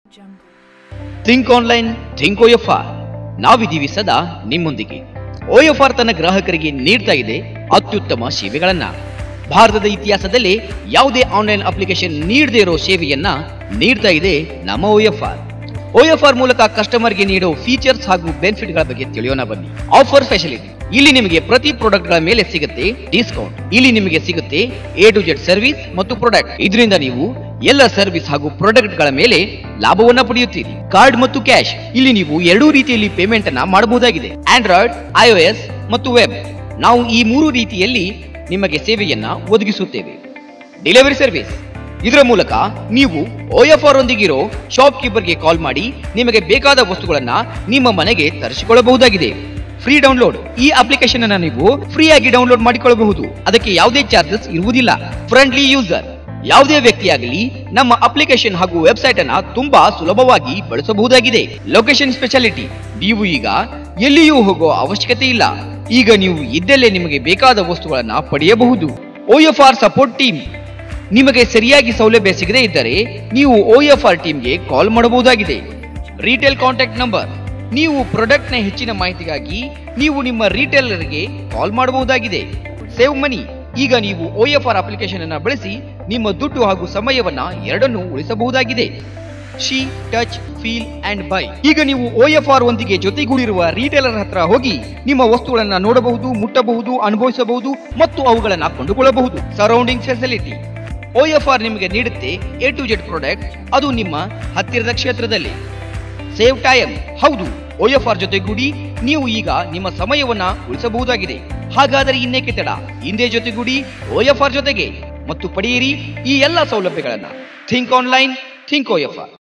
think online think OFR ನಾವಿದ್ದೀವಿ ಸದಾ ನಿಮ್ಮೊಂದಿಗೆ ಓಎಫ್ಆರ್ ತನ್ನ ಗ್ರಾಹಕರಿಗೆ ನೀಡ್ತಾ ಇದೆ ಅತ್ಯುತ್ತಮ ಸೇವೆಗಳನ್ನ ಭಾರತದ ಇತಿಹಾಸದಲ್ಲಿ ಯಾವುದೇ ಆನ್ಲೈನ್ ಅಪ್ಲಿಕೇಶನ್ ನೀಡದೇ ಇರೋ ಸೇವೆಯನ್ನ ನೀಡ್ತಾ ಇದೆ ನಮ್ಮ ಓಎಫ್ಆರ್ ಓಎಫ್ಆರ್ ಮೂಲಕ ಕಸ್ಟಮರ್ಗೆ ನೀಡೋ ಫೀಚರ್ಸ್ ಹಾಗೂ ಬೆನಿಫಿಟ್ಗಳ ಬಗ್ಗೆ ತಿಳಿಯೋಣ ಬನ್ನಿ ಆಫರ್ ಫೆಸಿಲಿಟಿ ಇಲ್ಲಿ ನಿಮಗೆ ಪ್ರತಿ ಪ್ರಾಡಕ್ಟ್ಗಳ ಮೇಲೆ ಸಿಗುತ್ತೆ ಡಿಸ್ಕೌಂಟ್ ಇಲ್ಲಿ ನಿಮಗೆ ಸಿಗುತ್ತೆ ಎ ಟು ಜೆಡ್ ಸರ್ವಿಸ್ ಮತ್ತು ಪ್ರಾಡಕ್ಟ್ ಇದರಿಂದ ನೀವು ಎಲ್ಲ ಸರ್ವಿಸ್ ಹಾಗೂ ಪ್ರಾಡಕ್ಟ್ಗಳ ಮೇಲೆ ಲಾಭವನ್ನ ಪಡೆಯುತ್ತೀರಿ ಕಾರ್ಡ್ ಮತ್ತು ಕ್ಯಾಶ್ ಇಲ್ಲಿ ನೀವು ಎರಡೂ ರೀತಿಯಲ್ಲಿ ಪೇಮೆಂಟ್ ಅನ್ನ ಮಾಡಬಹುದಾಗಿದೆ ಆಂಡ್ರಾಯ್ಡ್ ಐಒಎಸ್ ಮತ್ತು ವೆಬ್ ನಾವು ಈ ಮೂರು ರೀತಿಯಲ್ಲಿ ನಿಮಗೆ ಸೇವೆಯನ್ನ ಒದಗಿಸುತ್ತೇವೆ ಡೆಲಿವರಿ ಸರ್ವಿಸ್ ಇದರ ಮೂಲಕ ನೀವು ಓಎಫ್ಆರ್ ಒಂದಿಗಿರೋ ಶಾಪ್ ಕೀಪರ್ಗೆ ಕಾಲ್ ಮಾಡಿ ನಿಮಗೆ ಬೇಕಾದ ವಸ್ತುಗಳನ್ನ ನಿಮ್ಮ ಮನೆಗೆ ತರಿಸಿಕೊಳ್ಳಬಹುದಾಗಿದೆ ಫ್ರೀ ಡೌನ್ಲೋಡ್ ಈ ಅಪ್ಲಿಕೇಶನ್ ಅನ್ನ ನೀವು ಫ್ರೀ ಆಗಿ ಡೌನ್ಲೋಡ್ ಮಾಡಿಕೊಳ್ಳಬಹುದು ಅದಕ್ಕೆ ಯಾವುದೇ ಚಾರ್ಜಸ್ ಇರುವುದಿಲ್ಲ ಫ್ರೆಂಡ್ಲಿ ಯೂಸರ್ ಯಾವುದೇ ವ್ಯಕ್ತಿಯಾಗಲಿ ನಮ್ಮ ಅಪ್ಲಿಕೇಶನ್ ಹಾಗೂ ವೆಬ್ಸೈಟ್ ಅನ್ನ ತುಂಬಾ ಸುಲಭವಾಗಿ ಬಳಸಬಹುದಾಗಿದೆ ಲೊಕೇಶನ್ ಸ್ಪೆಷಾಲಿಟಿ ನೀವು ಈಗ ಎಲ್ಲಿಯೂ ಹೋಗೋ ಅವಶ್ಯಕತೆ ಇಲ್ಲ ಈಗ ನೀವು ಇದ್ದಲ್ಲೇ ನಿಮಗೆ ಬೇಕಾದ ವಸ್ತುಗಳನ್ನ ಪಡೆಯಬಹುದು ಓಎಫ್ಆರ್ ಸಪೋರ್ಟ್ ಟೀಮ್ ನಿಮಗೆ ಸರಿಯಾಗಿ ಸೌಲಭ್ಯ ಸಿಗದೇ ಇದ್ದರೆ ನೀವು ಓಎಫ್ಆರ್ ಟೀಮ್ಗೆ ಕಾಲ್ ಮಾಡಬಹುದಾಗಿದೆ ರಿಟೇಲ್ ಕಾಂಟ್ಯಾಕ್ಟ್ ನಂಬರ್ ನೀವು ಪ್ರಾಡಕ್ಟ್ನ ಹೆಚ್ಚಿನ ಮಾಹಿತಿಗಾಗಿ ನೀವು ನಿಮ್ಮ ರಿಟೇಲರ್ಗೆ ಕಾಲ್ ಮಾಡಬಹುದಾಗಿದೆ ಸೇವ್ ಮನಿ ಈಗ ನೀವು ಓಎಫ್ಆರ್ ಅಪ್ಲಿಕೇಶನ್ ಅನ್ನ ಬಳಸಿ ನಿಮ್ಮ ದುಡ್ಡು ಹಾಗೂ ಸಮಯವನ್ನ ಎರಡನ್ನೂ ಉಳಿಸಬಹುದಾಗಿದೆ see touch feel and buy ಈಗ ನೀವು ಓಎಫ್ಆರ್ ಒಂದಿಗೆ ಜೊತೆಗೂಡಿರುವ ರಿಟೇಲರ್ ಹತ್ರ ಹೋಗಿ ನಿಮ್ಮ ವಸ್ತುಗಳನ್ನ ನೋಡಬಹುದು ಮುಟ್ಟಬಹುದು ಅನುಭವಿಸಬಹುದು ಮತ್ತು ಅವುಗಳನ್ನ ಕೊಂಡುಕೊಳ್ಳಬಹುದು ಸರೌಂಡಿಂಗ್ ಫೆಸಿಲಿಟಿ ಓಎಫ್ಆರ್ ನಿಮಗೆ ನೀಡುತ್ತೆ ಎ ಟು ಜೆಡ್ ಪ್ರಾಡಕ್ಟ್ ಅದು ನಿಮ್ಮ ಹತ್ತಿರದ ಕ್ಷೇತ್ರದಲ್ಲಿ ಸೇವ್ ಟೈಮ್ ಹೌದು ಓಎಫ್ಆರ್ ಜೊತೆಗೂಡಿ ನೀವು ಈಗ ನಿಮ್ಮ ಸಮಯವನ್ನ ಉಳಿಸಬಹುದಾಗಿದೆ ಹಾಗಾದರೆ ಇನ್ನೇಕೆ ತಡ ಹಿಂದೆ ಜೊತೆಗೂಡಿ ಓಎಫ್ಆರ್ ಜೊತೆಗೆ ಮತ್ತು ಪಡೆಯಿರಿ ಈ ಎಲ್ಲ ಸೌಲಭ್ಯಗಳನ್ನ ಥಿಂಕ್ ಆನ್ಲೈನ್ ಥಿಂಕ್ ಓಎಫ್ಆರ್